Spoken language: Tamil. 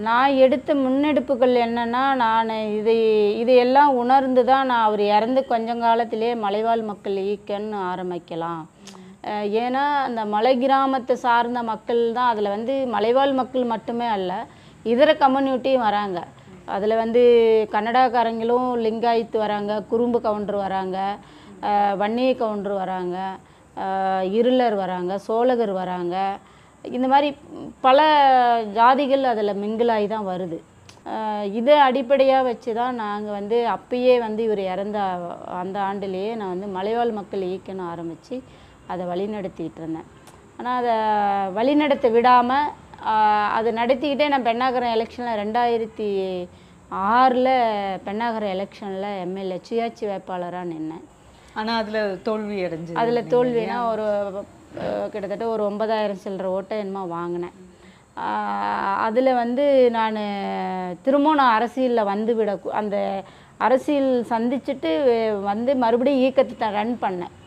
நான் எடுத்த முன்னெடுப்புகள் என்னன்னா நான் இது இது எல்லாம் உணர்ந்து தான் நான் அவர் இறந்து கொஞ்ச காலத்திலே மலைவாழ் மக்கள் இயக்கம்னு ஆரம்பிக்கலாம் அஹ் ஏன்னா அந்த மலை கிராமத்தை சார்ந்த மக்கள் தான் அதில் வந்து மலைவாழ் மக்கள் மட்டுமே அல்ல இதர கம்யூனிட்டியும் வராங்க அதில் வந்து கன்னடாக்காரங்களும் லிங்காயத்து வராங்க குறும்பு கவுண்டர் வராங்க அஹ் வன்னிய கவுண்டர் வராங்க அஹ் இருளர் வராங்க சோழகர் வராங்க இந்த மாதிரி பல ஜாதிகள் அதில் மிங்கிளாகி தான் வருது அஹ் இதை அடிப்படையாக வச்சு தான் நாங்கள் வந்து அப்பயே வந்து இவர் இறந்த அந்த ஆண்டுலேயே நான் வந்து மலைவாழ் மக்கள் இயக்கணும் ஆரம்பித்து அதை வழிநடத்திட்டு இருந்தேன் ஆனால் அதை வழிநடத்த விடாமல் அதை நடத்திக்கிட்டே நான் பெண்ணாகரம் எலெக்ஷனில் ரெண்டாயிரத்தி ஆறில் பெண்ணாகரம் எலெக்ஷனில் எம்எல்ஏ சுயாட்சி வேட்பாளராக நின்னேன் ஆனா அதுல தோல்வி அடைஞ்சது அதில் தோல்வினா ஒரு அஹ், கிட்டத்தட்ட ஒரு ஒன்பதாயிரம் சில்லற ஓட்டை என்னமோ வாங்கினேன் அதில் வந்து நான் திரும்பவும் நான் அரசியலில் வந்து விட அந்த அரசியல் சந்திச்சுட்டு வந்து மறுபடியும் இயக்கத்தை ரன் பண்ணேன்